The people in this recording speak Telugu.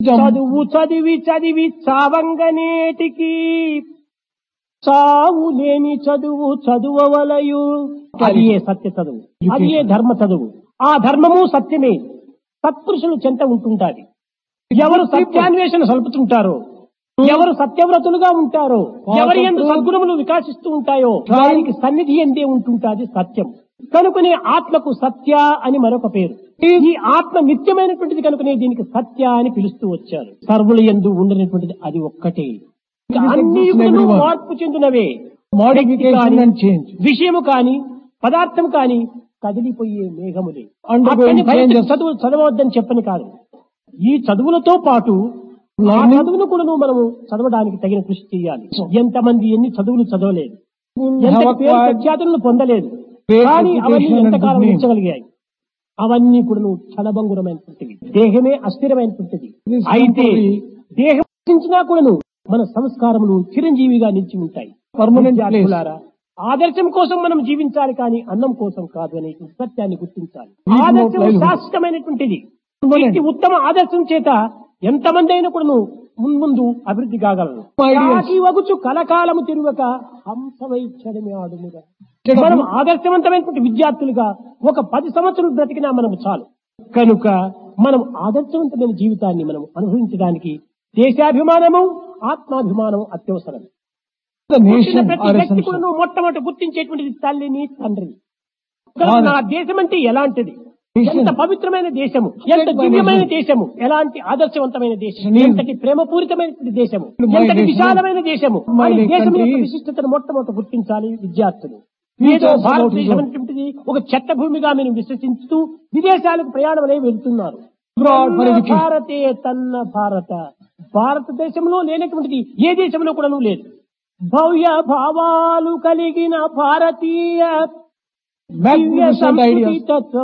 చదువు చదివి చదివి చావంగనేటికి చావు లేని చదువు చదువవలయు అది ఏ సత్య చదువు అది ఏ ధర్మ చదువు ఆ ధర్మము సత్యమే సత్పురుషులు చెంత ఉంటుంటాది ఎవరు సత్యాన్వేషణ సలుపుతుంటారో ఎవరు సత్యవ్రతులుగా ఉంటారో ఎవరి ఎందు సద్గుణములు వికాసిస్తూ ఉంటాయో వారికి సన్నిధి ఎందే ఉంటుంటాది సత్యం కనుకనే ఆత్మకు సత్య అని మరొక పేరు ఈ ఆత్మ నిత్యమైనటువంటిది కనుకనే దీనికి సత్య అని పిలుస్తూ వచ్చారు సర్వుల ఎందు ఉండనటువంటిది అది ఒక్కటే ఇంకా అన్ని యుగములు మార్పు చెందినవే Modification వ్యక్తి కాని, and change. విషయము కాని పదార్థం కాని కదిలిపోయే మేఘములే Undergoing అక్కడిని బయటకు changes. చదువు చదవద్దని చెప్పని కాదు ఈ చదువులతో పాటు ఆ Learning. చదువును కూడా మనము చదవడానికి తగిన కృషి చేయాలి ఎంతమంది ఎన్ని చదువులు చదవలేదు ఎంత have పేరు acquired ప్రఖ్యాతులను పొందలేదు great కానీ అవన్నీ reputation and ఎంతకాలం good name. ఉంచగలిగాయి అవన్నీ కూడా క్షణభంగురమైనటువంటివి దేహమే అస్థిరమైనటువంటిది This అయితే temporary- దేహం నశించినా కూడాను మన సంస్కారములు చిరంజీవిగా నిలిచి ఉంటాయి Permanent విద్యార్థులారా, ఆదర్శం కోసం మనం జీవించాలి కానీ అన్నం కోసం కాదు అనే సత్యాన్ని గుర్తించాలి Need no ఆదర్శం livelihood. శాశ్వతమైనటువంటిది Permanent. వ్యక్తి ఉత్తమ ఆదర్శం చేత ఎంతమంది అయినా కూడాను మున్ముందు అభివృద్ధి కాగలరు Ideas. కాకి వగుచు కలకాలము తిరుగక హంసవైచ్చడమే ఆడుముగా Instead of- మనం ఆదర్శవంతమైనటువంటి విద్యార్థులుగా ఒక పది సంవత్సరాలు బ్రతికినా మనకు చాలు కనుక మనం ఆదర్శవంతమైన జీవితాన్ని మనం అనుభవించడానికి దేశాభిమానము ఆత్మాభిమానము అత్యవసరం The పుట్టిన nation ప్రతి are వ్యక్తి కూడా essential. నువ్వు మొట్టమొదటి గుర్తించేటువంటిది తల్లిని తండ్రిని కనుక Father. నా దేశం అంటే ఎలాంటిది Nation. ఎంత పవిత్రమైన దేశము ఎంత State by దివ్యమైన nation. దేశము ఎలాంటి ఆదర్శవంతమైన దేశం Name. ఎంతటి ప్రేమపూరితమైనటువంటి దేశము My ఎంతటి nation. విశాలమైన దేశము My అని దేశం country యొక్క is- విశిష్టతను మొట్టమొదటి గుర్తించాలి విద్యార్థులు Future ఏదో is about భారతదేశం to grow. అనేటువంటిది ఒక చెత్త భూమిగా మేము విశ్వసిస్తూ విదేశాలకు ప్రయాణమనే వెళ్తున్నారు Abroad for తన్న education. భారతే తన్న భారత భారతదేశంలో లేనటువంటిది ఏ దేశంలో కూడా లేదు భవ్య భావాలు కలిగిన భారతీయ దివ్య Magnificent సంస్కృతి ideas. తత్వ